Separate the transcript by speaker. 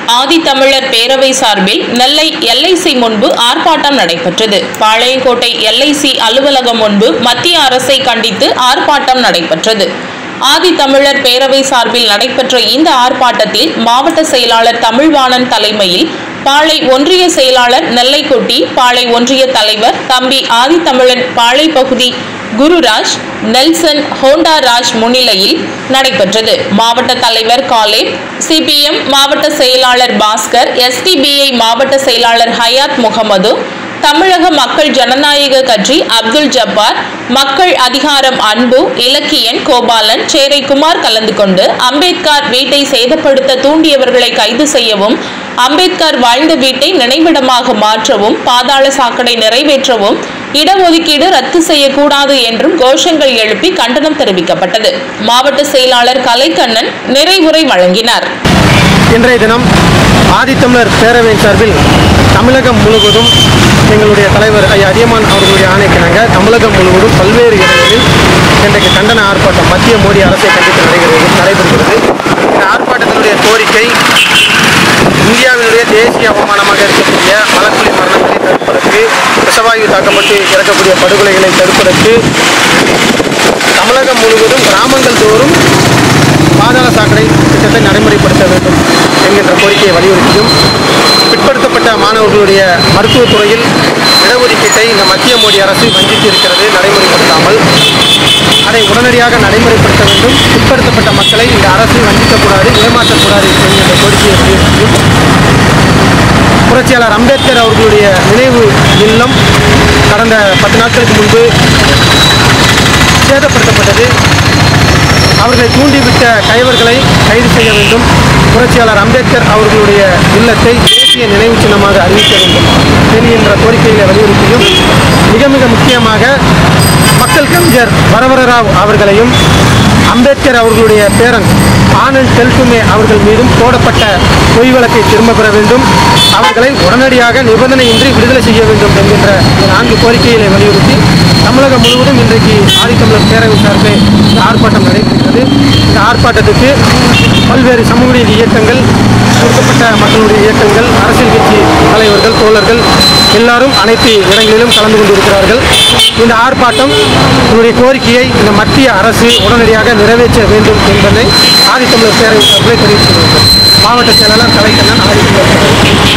Speaker 1: ஆதித்தமிழர் பேரவை சார்பில் நெல்லை எல்ஐசி முன்பு ஆர்ப்பாட்டம் நடைபெற்றது பாளையங்கோட்டை எல்ஐசி அலுவலகம் முன்பு மத்திய அரசை கண்டித்து ஆர்ப்பாட்டம் நடைபெற்றது ஆதித்தமிழர் பேரவை சார்பில் நடைபெற்ற இந்த ஆர்ப்பாட்டத்தில் மாவட்ட செயலாளர் தமிழ்வாணன் தலைமையில் பாளை ஒன்றிய செயலாளர் நெல்லைக்குட்டி பாளை ஒன்றிய தலைவர் தம்பி ஆதித்தமிழன் பாளை பகுதி குருராஜ் நெல்சன் ஹோண்டா ராஜ் முன்னிலையில் நடைபெற்றது மாவட்ட தலைவர் காலேப் சிபிஎம் மாவட்ட செயலாளர் பாஸ்கர் எஸ்டிபிஐ மாவட்ட செயலாளர் ஹயாத் முகமது தமிழக மக்கள் ஜனநாயக கட்சி அப்துல் ஜப்பார் மக்கள் அதிகாரம் அன்பு இலக்கியன் கோபாலன் சேரை குமார் கலந்து கொண்டு அம்பேத்கர் வீட்டை சேதப்படுத்த தூண்டியவர்களை கைது செய்யவும் அம்பேத்கர் வாழ்ந்த வீட்டை நினைவிடமாக மாற்றவும் பாதாள சாக்கடை நிறைவேற்றவும் இடஒதுக்கீடு ரத்து செய்யக்கூடாது என்றும் கோஷங்கள் எழுப்பி கண்டனம் தெரிவிக்கப்பட்டது மாவட்ட செயலாளர் கலைக்கண்ணன் நிறைவுரை வழங்கினார்
Speaker 2: இன்றைய தினம் ஆதித்தமிழர் பேரவையின் சார்பில் தமிழகம் முழுவதும் எங்களுடைய தலைவர் ஐயா அதியமான் அவர்களுடைய ஆணைக்கிணங்க தமிழகம் முழுவதும் பல்வேறு இடங்களில் இன்றைக்கு கண்டன ஆர்ப்பாட்டம் மத்திய மோடி அரசை கண்டித்து நடைபெறுகிறது நடைபெறுகிறது இந்த ஆர்ப்பாட்டத்தினுடைய கோரிக்கை இந்தியாவினுடைய தேசிய அவமானமாக இருக்கக்கூடிய மலக்குழி மரணங்களை தடுப்பதற்கு விஷவாயு தாக்கப்பட்டு இறக்கக்கூடிய படுகொலைகளை தடுப்பதற்கு தமிழகம் முழுவதும் கிராமங்கள் தோறும் பாதாள சாக்கடை திட்டத்தை நடைமுறைப்படுத்த வேண்டும் என்கின்ற கோரிக்கையை வலியுறுத்தியும் பிற்படுத்தப்பட்ட மாணவர்களுடைய மருத்துவத்துறையில் இடஒதுக்கீட்டை இந்த மத்திய மோடி அரசு வஞ்சித்து இருக்கிறது நடைமுறைப்படுத்தாமல் அதை உடனடியாக நடைமுறைப்படுத்த வேண்டும் பிற்படுத்தப்பட்ட மக்களை இந்த அரசு வஞ்சிக்கக்கூடாது ஏமாற்றக்கூடாது என்கின்ற கோரிக்கையை வலியுறுத்தியும் புரட்சியாளர் அம்பேத்கர் அவர்களுடைய நினைவு இல்லம் கடந்த பத்து நாட்களுக்கு முன்பு சேதப்படுத்தப்பட்டது அவர்களை தூண்டிவிட்ட கைவர்களை கைது செய்ய வேண்டும் புரட்சியாளர் அம்பேத்கர் அவர்களுடைய இல்லத்தை தேசிய நினைவு சின்னமாக அறிவிக்க வேண்டும் என்கின்ற கோரிக்கைகளை வலியுறுத்தியும் மிக மிக முக்கியமாக மக்கள் கவிஞர் வரவர ராவ் அவர்களையும் அம்பேத்கர் அவர்களுடைய பேரன் ஆனந்த் தெல்குமே அவர்கள் மீதும் போடப்பட்ட பொய் வழக்கை திரும்ப பெற வேண்டும் அவர்களை உடனடியாக நிபந்தனையின்றி விடுதலை செய்ய வேண்டும் என்கின்ற இந்த நான்கு கோரிக்கைகளை வலியுறுத்தி தமிழகம் முழுவதும் இன்றைக்கு ஆதித்தமிழர் பேரவை சார்பில் இந்த ஆர்ப்பாட்டம் நடைபெறுகிறது இந்த ஆர்ப்பாட்டத்துக்கு பல்வேறு சமூக நீதி இயக்கங்கள் ஒடுக்கப்பட்ட மக்களுடைய இயக்கங்கள் அரசியல் கட்சி தலைவர்கள் தோழர்கள் எல்லாரும் அனைத்து இடங்களிலும் கலந்து கொண்டிருக்கிறார்கள் இந்த ஆர்ப்பாட்டம் என்னுடைய கோரிக்கையை இந்த மத்திய அரசு உடனடியாக நிறைவேற்ற வேண்டும் என்பதை ஆதித்தமிழர் பேரவை சார்பில் தெரிவித்துள்ளது மாவட்ட செயலாளர் கலைக்கண்ணன் ஆதித்தமிழர் பேரவை